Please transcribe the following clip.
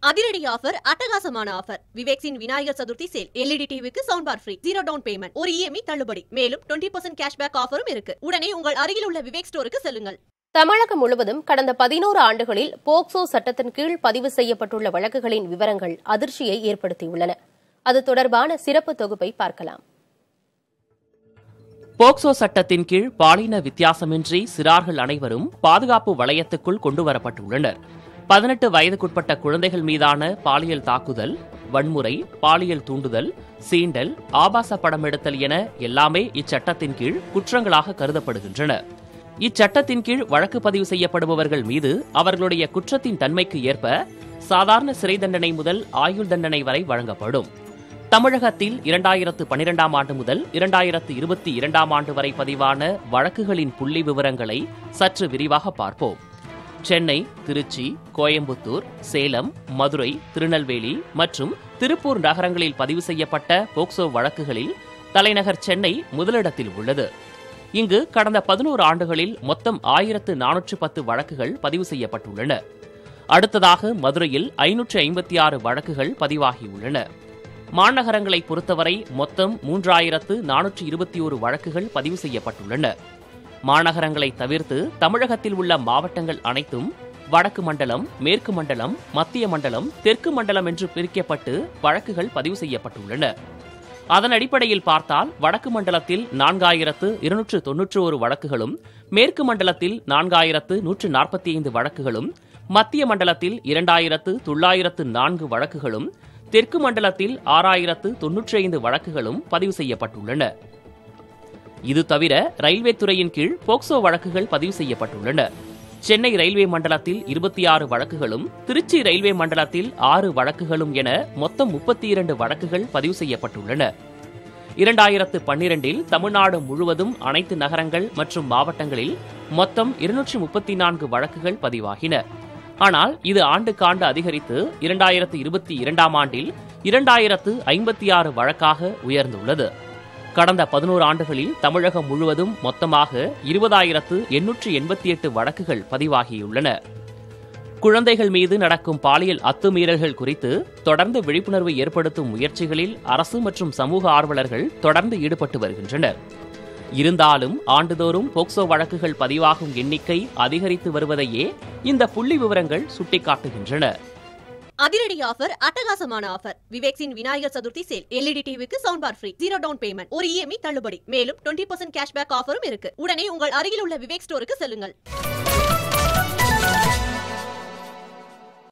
அதிரடி ஆஃபர் அட்டகாசமான ஆஃபர் விவேக்ஸின் விநாயகர் சதுர்த்தி சேல் எல்இடி டிவிக்கு sound bar free zero down payment ஒரு இஎம்ஐ தள்ளுபடி மேலும் டுவெண்ட்டி பர்சன்ட் கேஷ்பேக் ஆஃபரும் இருக்கு உடனே உங்கள் அருகில் உள்ள விவேக் ஸ்டோருக்கு செல்லுங்கள் தமிழகம் முழுவதும் கடந்த பதினோரு ஆண்டுகளில் போக்சோ சட்டத்தின் கீழ் பதிவு செய்யப்பட்டுள்ள வழக்குகளின் விவரங்கள் அதிர்ச்சியை ஏற்படுத்தியுள்ளன அது தொடர்பான சிறப்பு தொகுப்பை பார்க்கலாம் போக்சோ சட்டத்தின் கீழ் பாலின வித்தியாசமின்றி சிறார்கள் அனைவரும் பாதுகாப்பு வளையத்துக்குள் கொண்டுவரப்பட்டுள்ளனர் பதினெட்டு வயதுக்குட்பட்ட குழந்தைகள் மீதான பாலியல் தாக்குதல் வன்முறை பாலியல் தூண்டுதல் சீண்டல் ஆபாச படம் எடுத்தல் என எல்லாமே இச்சட்டத்தின் கீழ் குற்றங்களாக கருதப்படுகின்றன இச்சட்டத்தின் கீழ் வழக்கு பதிவு செய்யப்படுபவர்கள் மீது அவர்களுடைய குற்றத்தின் தன்மைக்கு ஏற்ப சாதாரண சிறை தண்டனை முதல் ஆயுள் தண்டனை வரை வழங்கப்படும் தமிழகத்தில் இரண்டாயிரத்து பனிரெண்டாம் ஆண்டு முதல் இரண்டாயிரத்து இருபத்தி இரண்டாம் ஆண்டு வரை பதிவான வழக்குகளின் புள்ளி விவரங்களை சற்று விரிவாக பார்ப்போம் சென்னை திருச்சி கோயம்புத்தூர் சேலம் மதுரை திருநெல்வேலி மற்றும் திருப்பூர் நகரங்களில் பதிவு செய்யப்பட்ட போக்சோ வழக்குகளில் தலைநகர் சென்னை முதலிடத்தில் உள்ளது இங்கு கடந்த பதினோரு ஆண்டுகளில் மொத்தம் ஆயிரத்து நானூற்று பத்து வழக்குகள் பதிவு செய்யப்பட்டுள்ளன அடுத்ததாக மதுரையில் ஐநூற்று ஐம்பத்தி ஆறு வழக்குகள் பதிவாகியுள்ளன மாநகரங்களை பொறுத்தவரை மொத்தம் மூன்றாயிரத்து நானூற்று இருபத்தி ஒரு வழக்குகள் பதிவு செய்யப்பட்டுள்ளன மாநகரங்களை தவிர்த்து தமிழகத்தில் உள்ள மாவட்டங்கள் அனைத்தும் வடக்கு மண்டலம் மேற்கு மண்டலம் மத்திய மண்டலம் தெற்கு மண்டலம் என்று பிரிக்கப்பட்டு வழக்குகள் பதிவு செய்யப்பட்டுள்ளன அதன் அடிப்படையில் பார்த்தால் வடக்கு மண்டலத்தில் நான்காயிரத்து இருநூற்று தொன்னூற்று ஒரு வழக்குகளும் மேற்கு மண்டலத்தில் நான்காயிரத்து நூற்று நாற்பத்தி ஐந்து வழக்குகளும் மத்திய மண்டலத்தில் இரண்டாயிரத்து தொள்ளாயிரத்து நான்கு வழக்குகளும் தெற்கு மண்டலத்தில் ஆறாயிரத்து தொன்னூற்றி ஐந்து வழக்குகளும் பதிவு செய்யப்பட்டுள்ளன இது தவிர ரயில்வே துறையின் கீழ் போக்சோ வழக்குகள் பதிவு செய்யப்பட்டுள்ளன சென்னை ரயில்வே மண்டலத்தில் இருபத்தி ஆறு வழக்குகளும் திருச்சி ரயில்வே மண்டலத்தில் ஆறு வழக்குகளும் என மொத்தம் முப்பத்தி இரண்டு வழக்குகள் பதிவு செய்யப்பட்டுள்ளன இரண்டாயிரத்து பன்னிரண்டில் தமிழ்நாடு முழுவதும் அனைத்து நகரங்கள் மற்றும் மாவட்டங்களில் மொத்தம் இருநூற்றி முப்பத்தி நான்கு வழக்குகள் பதிவாகின ஆனால் இது ஆண்டுக்காண்டு அதிகரித்து இரண்டாயிரத்து இருபத்தி இரண்டாம் ஆண்டில் இரண்டாயிரத்து ஐம்பத்தி ஆறு வழக்காக உயர்ந்துள்ளது கடந்த பதினோரு ஆண்டுகளில் தமிழகம் முழுவதும் மொத்தமாக இருபதாயிரத்து எண்ணூற்று எண்பத்தி எட்டு வழக்குகள் பதிவாகியுள்ளன குழந்தைகள் மீது நடக்கும் பாலியல் அத்துமீறல்கள் குறித்து தொடர்ந்து விழிப்புணர்வு ஏற்படுத்தும் முயற்சிகளில் அரசு மற்றும் சமூக ஆர்வலர்கள் தொடர்ந்து ஈடுபட்டு வருகின்றனர் இருந்தாலும் ஆண்டுதோறும் போக்சோ வழக்குகள் பதிவாகும் எண்ணிக்கை அதிகரித்து வருவதையே இந்த புள்ளி விவரங்கள் சுட்டிக்காட்டுகின்றன அதிரடி ஆஃபர் அட்டகாசமான ஆஃபர் விவேக்ஸின் விநாயகர் சதுர்த்தி சேல் எல்இடி டிவிக்கு sound bar free zero down payment ஒரு இஎம்ஐ தள்ளுபடி மேலும் டுவெண்ட்டி பர்சன்ட் கேஷ்பேக் ஆஃபரும் இருக்கு உடனே உங்கள் அருகில் உள்ள விவேக் ஸ்டோருக்கு செல்லுங்கள்